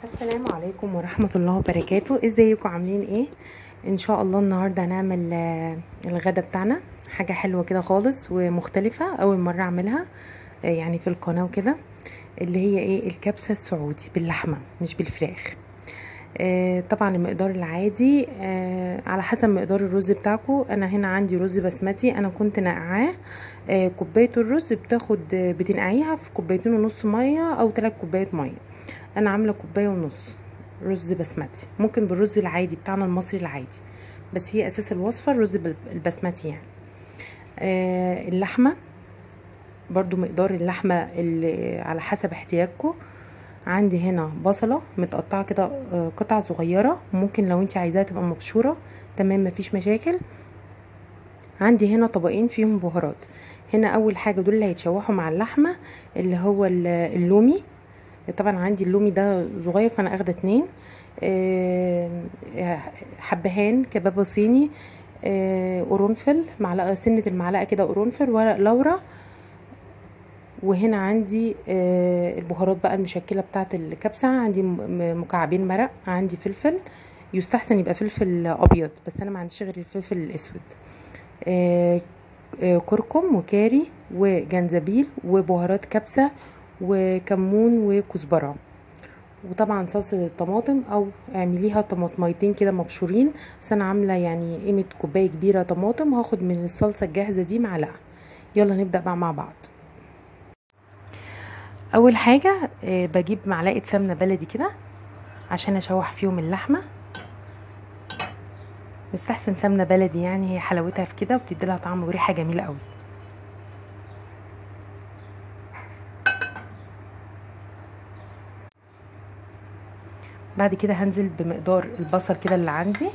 السلام عليكم ورحمة الله وبركاته ازيكم عاملين ايه ان شاء الله النهاردة هنعمل آه، الغدا بتاعنا حاجة حلوة كده خالص ومختلفة اول مرة اعملها آه، يعني في القناة وكده اللي هي ايه الكبسة السعودي باللحمة مش بالفراخ آه، طبعا المقدار العادي آه، على حسب مقدار الرز بتاعكم انا هنا عندي رز بسمتي انا كنت نقعاه آه، كوبايه الرز بتاخد آه، بتنقعيها في كوبايتين ونص ميه او ثلاث كوبايات ميه انا عامله كوبايه ونص رز بسمتي ممكن بالرز العادي بتاعنا المصري العادي بس هي اساس الوصفه الرز بال- البسمتي يعني آه اللحمه برضو مقدار اللحمه اللي على حسب احتياجكم عندي هنا بصله متقطعه كده آه، قطع صغيره ممكن لو انت عايزاها تبقى مبشوره تمام مفيش مشاكل عندي هنا طبقين فيهم بهارات هنا اول حاجه دول اللي هيتشوحوا مع اللحمه اللي هو ال- اللومي طبعا عندي اللومي ده صغير فانا اخده اتنين آه، حبهان كباب صيني آه، قرنفل معلقه سنه المعلقه كده قرنفل ورق لورا وهنا عندي آه، البهارات بقى المشكله بتاعه الكبسه عندي م- م- مكعبين مرق عندي فلفل يستحسن يبقى فلفل ابيض بس انا ما عنديش غير الفلفل الاسود آه، آه، كركم وكاري وجنزبيل وبهارات كبسه وكمون وكزبره وطبعا صلصه الطماطم او اعمليها طماطميتين كده مبشورين بس انا عامله يعني قيمه كوبايه كبيره طماطم وهاخد من الصلصه الجاهزه دي معلقه يلا نبدا بقى مع بعض اول حاجه آه، بجيب معلقه سمنه بلدي كده عشان اشوح فيهم اللحمه يستحسن سمنه بلدي يعني هي حلاوتها في كده وبتدي لها طعم وريحه جميله قوي بعد كده هنزل بمقدار البصل كده اللي عندي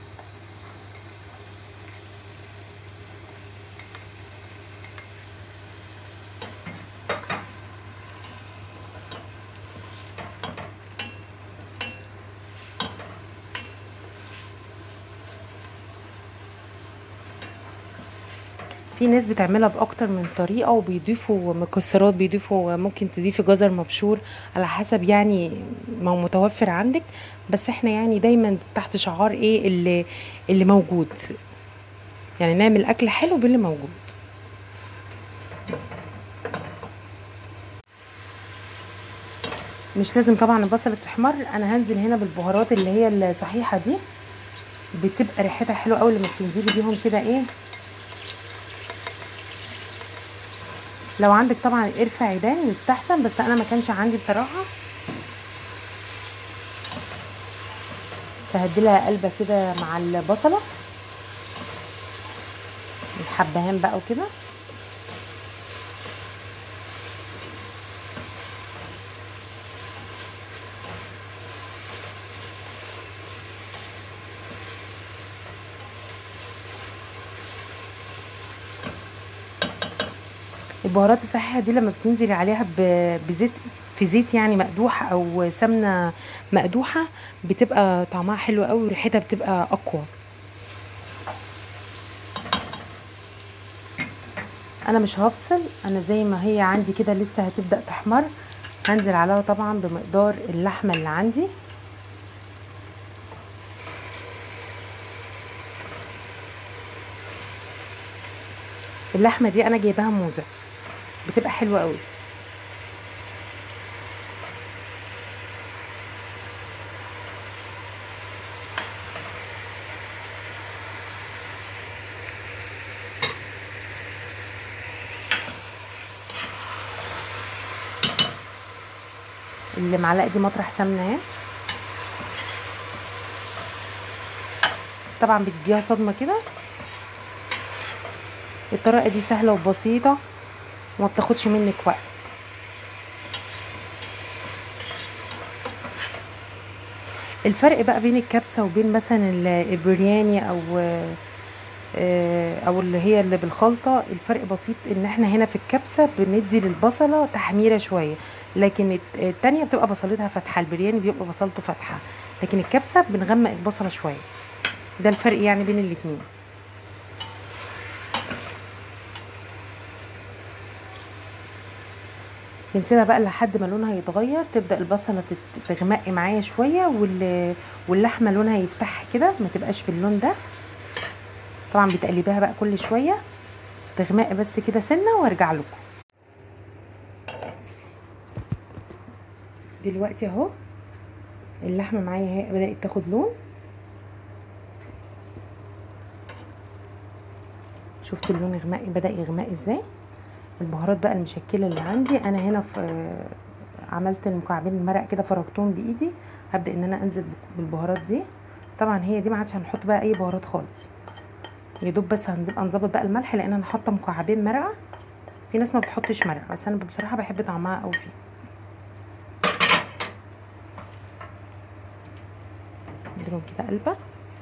في ناس بتعملها باكتر من طريقه وبيضيفوا مكسرات بيضيفوا ممكن تضيفي جزر مبشور على حسب يعني ما هو متوفر عندك بس احنا يعني دايما تحت شعار ايه اللي اللي موجود يعني نعمل اكل حلو باللي موجود مش لازم طبعا البصل تحمر انا هنزل هنا بالبهارات اللي هي الصحيحه دي بتبقى ريحتها حلوه قوي لما بتنزلي بيهم كده ايه لو عندك طبعا قرفة عيدان يستحسن بس انا ما كانش عندي بصراحة فهديلها قلبة كده مع البصلة الحبهان بقى وكده البهارات الصحيحه دي لما بتنزلي عليها ب- بزيت في زيت يعني مقدوح او سمنه مقدوحه بتبقى طعمها حلو قوي وريحتها بتبقى اقوى انا مش هفصل انا زي ما هي عندي كده لسه هتبدا تحمر هنزل عليها طبعا بمقدار اللحمه اللي عندي اللحمه دي انا جايباها موزه بتبقى حلوه قوي المعلقه دي مطرح سمنه اهي طبعا بتديها صدمه كده الطريقه دي سهله وبسيطه وما بتاخدش منك وقت الفرق بقى بين الكبسه وبين مثلا ال- البرياني او آه، او اللي هي اللي بالخلطه الفرق بسيط ان احنا هنا في الكبسه بندي للبصله تحميره شويه لكن الت- التانية بتبقى بصلتها فاتحه البرياني بيبقى بصلته فاتحه لكن الكبسه بنغمق البصله شويه ده الفرق يعني بين الاتنين بنسيبها بقى لحد ما لونها يتغير تبدا البصله تت- تغمق معايا شويه وال... واللحمه لونها يفتح كده ما تبقاش باللون ده طبعا بتقلبيها بقى كل شويه تغمق بس كده سنه وارجع لكم دلوقتي اهو اللحمه معايا اهي بدات تاخد لون شفتوا اللون يغمق بدا يغمق ازاي البهارات بقى المشكله اللي عندي انا هنا في عملت المكعبين المرق كده فرغتهم بايدي هبدا ان انا انزل بالبهارات دي طبعا هي دي ما عادش هنحط بقى اي بهارات خالص يا دوب بس هنبقى نظبط بقى الملح لان انا حاطه مكعبين مرقه في ناس ما بتحطش مرقه بس انا بصراحه بحب طعمها قوي فيه نديلهم كده قلبه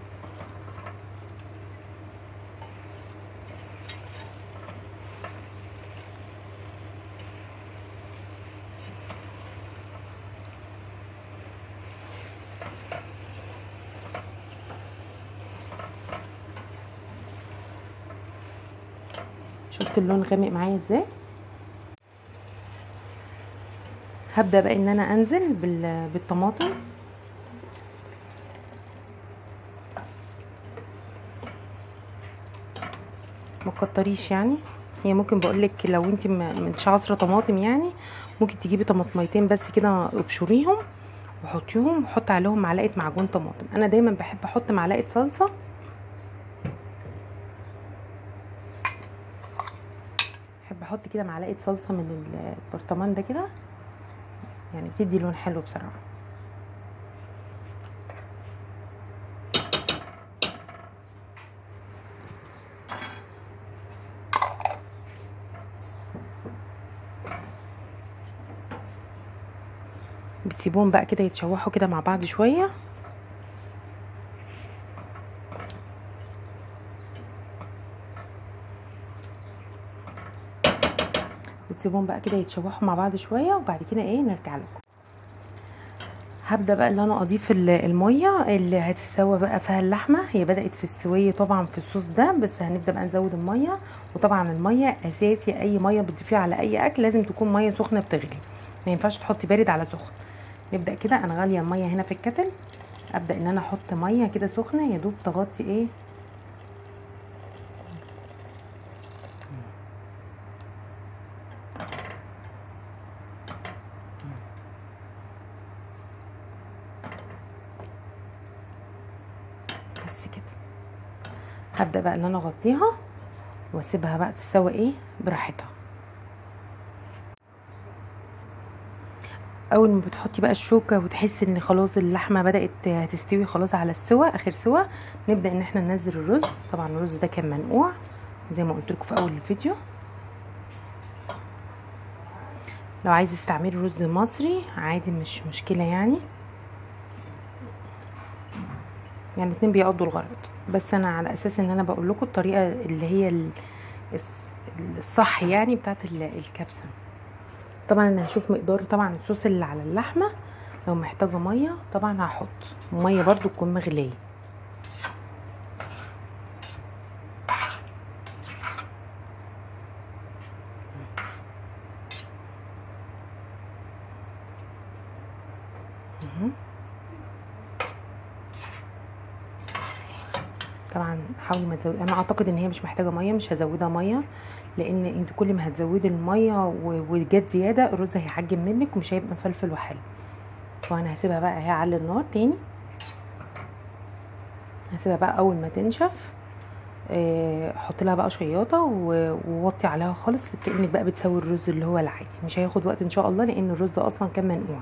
شفت اللون غامق معايا ازاي هبدا بقى ان انا انزل بال... بالطماطم ما تكتريش يعني هي ممكن بقولك لو انت مش عصره طماطم يعني ممكن تجيبي طماطميتين بس كده ابشريهم وحطيهم وحط عليهم معلقه معجون طماطم انا دايما بحب احط معلقه صلصه بحب احط كده معلقه صلصه من البرطمان ده كده يعني بتدي لون حلو بصراحه بتسيبوهم بقى كده يتشوحوا كده مع بعض شويه بتسيبوهم بقى كده يتشوحوا مع بعض شويه وبعد كده ايه نرجع لكم هبدا بقى ان انا اضيف الميه اللي هتتسوى بقى فيها اللحمه هي بدات في السويه طبعا في الصوص ده بس هنبدا بقى نزود الميه وطبعا الميه اساسي اي ميه بتضيفيها على اي اكل لازم تكون ميه سخنه بتغلي ما ينفعش تحطي بارد على سخن نبدا كده انا غاليه الميه هنا في الكتل ابدا ان انا احط ميه كده سخنه يا دوب تغطي ايه بس كده هبدا بقى ان انا اغطيها واسيبها بقى تستوي ايه براحتها اول ما بتحطي بقى الشوكه وتحسي ان خلاص اللحمه بدات تستوي خلاص على السوا اخر سوا نبدا ان احنا ننزل الرز طبعا الرز ده كان منقوع زي ما قلت لكم في اول الفيديو لو عايز تستعملي رز مصري عادي مش مشكله يعني يعني الاتنين بيقضوا الغرض بس انا على اساس ان انا بقول لكم الطريقه اللي هي الصح يعني بتاعت الكبسه طبعا انا هشوف مقدار طبعا الصوص اللي على اللحمه لو محتاجه ميه طبعا هحط ميه برضو تكون مغليه طبعا حاولي ما تزودي انا اعتقد ان هي مش محتاجه ميه مش هزودها ميه لان انت كل ما هتزودي الميه وجت زياده الرز هيعجن منك ومش هيبقى مفلفل وحلو فانا هسيبها بقى اهي على النار تاني هسيبها بقى اول ما تنشف احط لها بقى شياطه ووطي عليها خالص كانك بقى بتسوي الرز اللي هو العادي مش هياخد وقت ان شاء الله لان الرز اصلا كان منقوع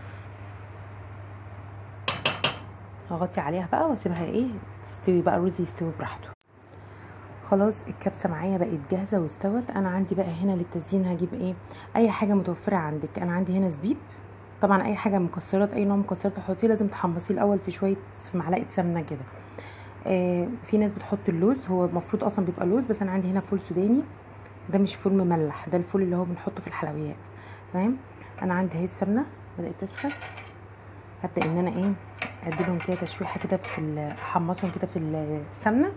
هغطي عليها بقى واسيبها ايه تستوي بقى الرز يستوي براحته خلاص الكبسه معايا بقت جاهزه واستوت انا عندي بقى هنا للتزيين هجيب ايه اي حاجه متوفره عندك انا عندي هنا زبيب طبعا اي حاجه مكسرات اي نوع مكسرات تحطيه لازم تحمصيه الاول في شويه في معلقه سمنه كده آه في ناس بتحط اللوز هو المفروض اصلا بيبقى لوز بس انا عندي هنا فول سوداني ده مش فول مملح ده الفول اللي هو بنحطه في الحلويات تمام انا عندي اهي السمنه بدات تسخن هبدا ان انا ايه اديلهم كده تشويحه كده في احمصهم كده في السمنه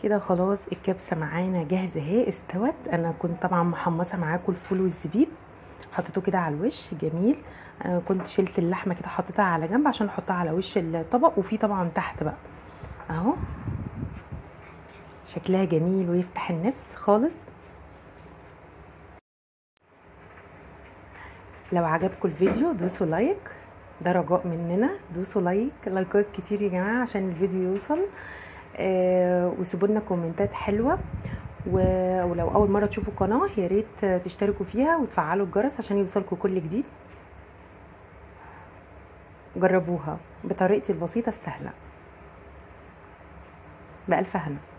كده خلاص الكبسه معانا جاهزه اهي استوت انا كنت طبعا محمصه معاكم الفول والزبيب حطيته كده على الوش جميل انا كنت شلت اللحمه كده حطيتها على جنب عشان احطها على وش الطبق وفي طبعا تحت بقى اهو شكلها جميل ويفتح النفس خالص لو عجبكم الفيديو دوسوا لايك ده رجاء مننا دوسوا لايك لايكات كتير يا جماعه عشان الفيديو يوصل آه وسيبوا لنا كومنتات حلوه و- ولو اول مره تشوفوا القناه يا ريت تشتركوا فيها وتفعلوا الجرس عشان يوصلكم كل جديد جربوها بطريقتي البسيطه السهله بألف هنا